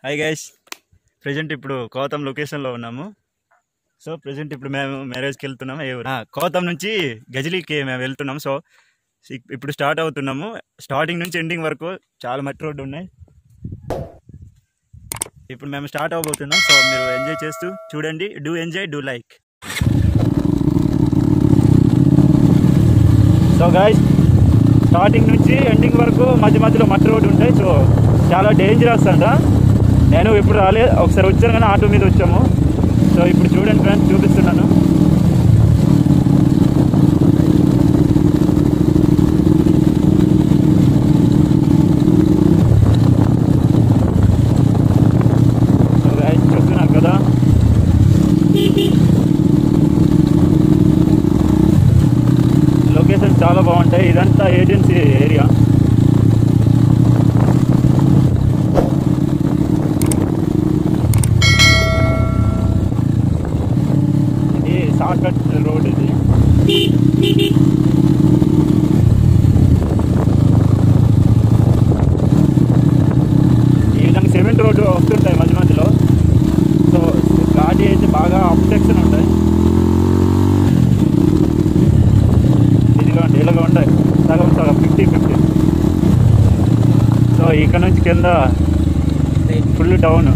Hi guys present ఇప్పుడు కోతం లొకేషన్లో ఉన్నాము సో ప్రజెంట్ ఇప్పుడు మేము మ్యారేజ్కి వెళ్తున్నాము ఏ ఊరు? ఆ, కోతం నుంచి గజలీకి మేము వెళ్తున్నాం సో ఇప్- ఇప్పుడు స్టార్ట్ అవుతున్నాము స్టార్టింగ్ నుంచి ఎండింగ్ వరకు చాలా మట్టి రోడ్డు ఉన్నాయి ఇప్పుడు మేము స్టార్ట్ అవబోతున్నాం సో మీరు ఎంజాయ్ చేస్తూ చూడండి do enjoy do like so guys starting నుంచి ఎండింగ్ వరకు మధ్య మధ్యలో మట్టి రోడ్డు ఉంటాయి సో చాలా డేంజరస్ అంట నేను ఇప్పుడు రాలే ఒకసారి వచ్చాను కానీ ఆటో మీద వచ్చాము సో ఇప్పుడు చూడండి ఫ్రెండ్స్ చూపిస్తున్నాను సో guys, చూస్తున్నారు కదా లొకేషన్ చాలా బాగుంటాయి ఇదంతా ఏజెన్సీ ఏరియా ఇది షార్ట్ కట్ రోడ్ ఇది ఈ విధంగా సిమెంట్ రోడ్డు వస్తుంటాయి మధ్య మధ్యలో సో గాడి అయితే బాగా అప్సెక్షన్ ఉంటాయి ఇదిగోండి ఇలాగ ఉంటాయి సగం సగం ఫిఫ్టీ ఫిఫ్టీ సో ఇక్కడ నుంచి కింద ఫుల్ డౌన్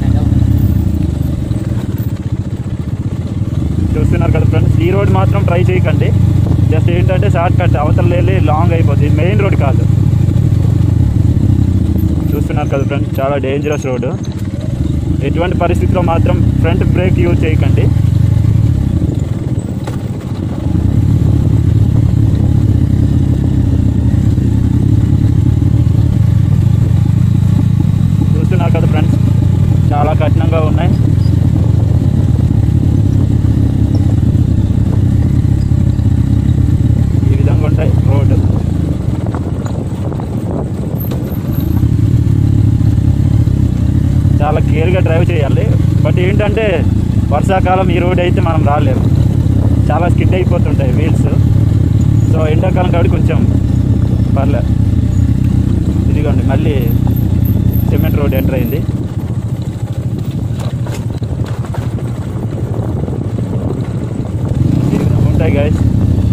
చూస్తున్నారు కదా ఫ్రెండ్స్ ఈ రోడ్ మాత్రం ట్రై చేయకండి జస్ట్ ఏంటంటే షార్ట్ కట్ అవతల వెళ్ళి లాంగ్ అయిపోతుంది మెయిన్ రోడ్ కాదు చూస్తున్నారు కదా ఫ్రెండ్స్ చాలా డేంజరస్ రోడ్డు ఎటువంటి పరిస్థితిలో మాత్రం ఫ్రంట్ బ్రేక్ యూజ్ చేయకండి చూస్తున్నారు కదా ఫ్రెండ్స్ చాలా కఠినంగా ఉన్నాయి ఈ విధంగా ఉంటాయి రోడ్డు చాలా కేర్గా డ్రైవ్ చేయాలి బట్ ఏంటంటే వర్షాకాలం ఈ రోడ్ అయితే మనం రాలేము చాలా స్కిడ్ అయిపోతుంటాయి వీల్స్ సో ఎండాకాలం కాబట్టి కొంచెం పర్లే ఇదిగోండి మళ్ళీ సిమెంట్ రోడ్ ఎంటర్ అయింది ఈ విధంగా ఉంటాయి గాయస్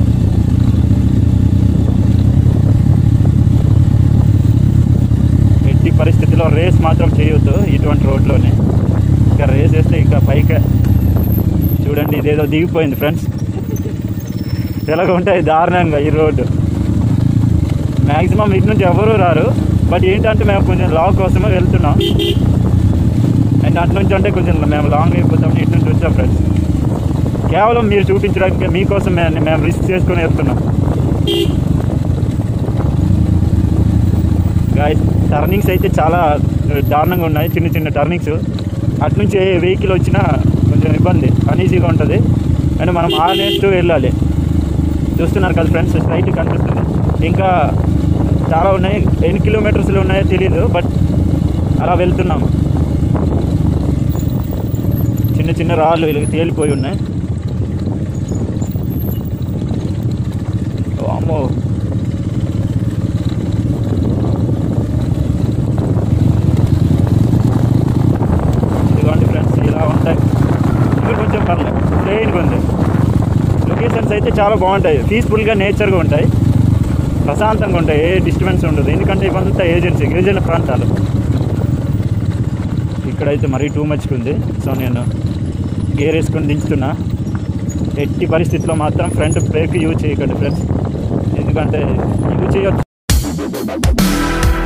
ఎట్టి పరిస్థితిలో రేస్ మాత్రం చేయొద్దు ఇటువంటి రోడ్లోనే ఇంకా రేస్ వేస్తే ఇంకా పైకే చూడండి ఇదేదో దిగిపోయింది ఫ్రెండ్స్ ఎలాగ ఉంటాయి దారుణంగా ఈ రోడ్డు మ్యాక్సిమం ఇటు నుంచి ఎవరు రారు బట్ ఏంటంటే మేము కొంచెం లాంగ్ కోసమే వెళ్తున్నాం అండ్ అటు నుంచి అంటే కొంచెం మేము లాంగ్ అయిపోతాం ఇటు నుంచి వచ్చాం ఫ్రెండ్స్ కేవలం మీరు చూపించడానికి మీకోసం మేము మేము రిస్క్ చేసుకొని వెళ్తున్నాం గాయస్ టర్నింగ్స్ అయితే చాలా దారుణంగా ఉన్నాయి చిన్న చిన్న టర్నింగ్స్ అటు నుంచి ఏ వెహికల్ వచ్చినా కొంచెం ఇబ్బంది అనీజీగా ఉంటుంది అండ్ మనం ఆ నేస్తూ వెళ్ళాలి చూస్తున్నారు కదా ఫ్రెండ్స్ స్ట్రైట్ కనిపిస్తుంది ఇంకా చాలా ఉన్నాయి ఎన్ని కిలోమీటర్స్లో ఉన్నాయో తెలియదు బట్ అలా వెళ్తున్నాము చిన్న చిన్న రాళ్ళు వీళ్ళకి తేలిపోయి ఉన్నాయి ఓ అమ్మో ఇదిగోండి ఫ్రెండ్స్ ఇలా ఉంటాయి ఇక్కడ కొంచెం పర్లేదు ప్లెయిన్గా ఉంది లొకేషన్స్ అయితే చాలా బాగుంటాయి పీస్ఫుల్గా నేచర్గా ఉంటాయి ప్రశాంతంగా ఉంటాయి ఏ డిస్టర్బెన్స్ ఉండదు ఎందుకంటే ఇవంతా ఏజెన్సీ గిరిజన ప్రాంతాలు ఇక్కడైతే మరీ టూ మచ్గా ఉంది సో నేను గేర్ వేసుకొని దించుతున్నా ఎట్టి పరిస్థితిలో మాత్రం ఫ్రంట్ బ్రేక్ యూజ్ చేయకండి ఫ్రెండ్స్ ఎందుకంటే యూజ్ చేయొచ్చు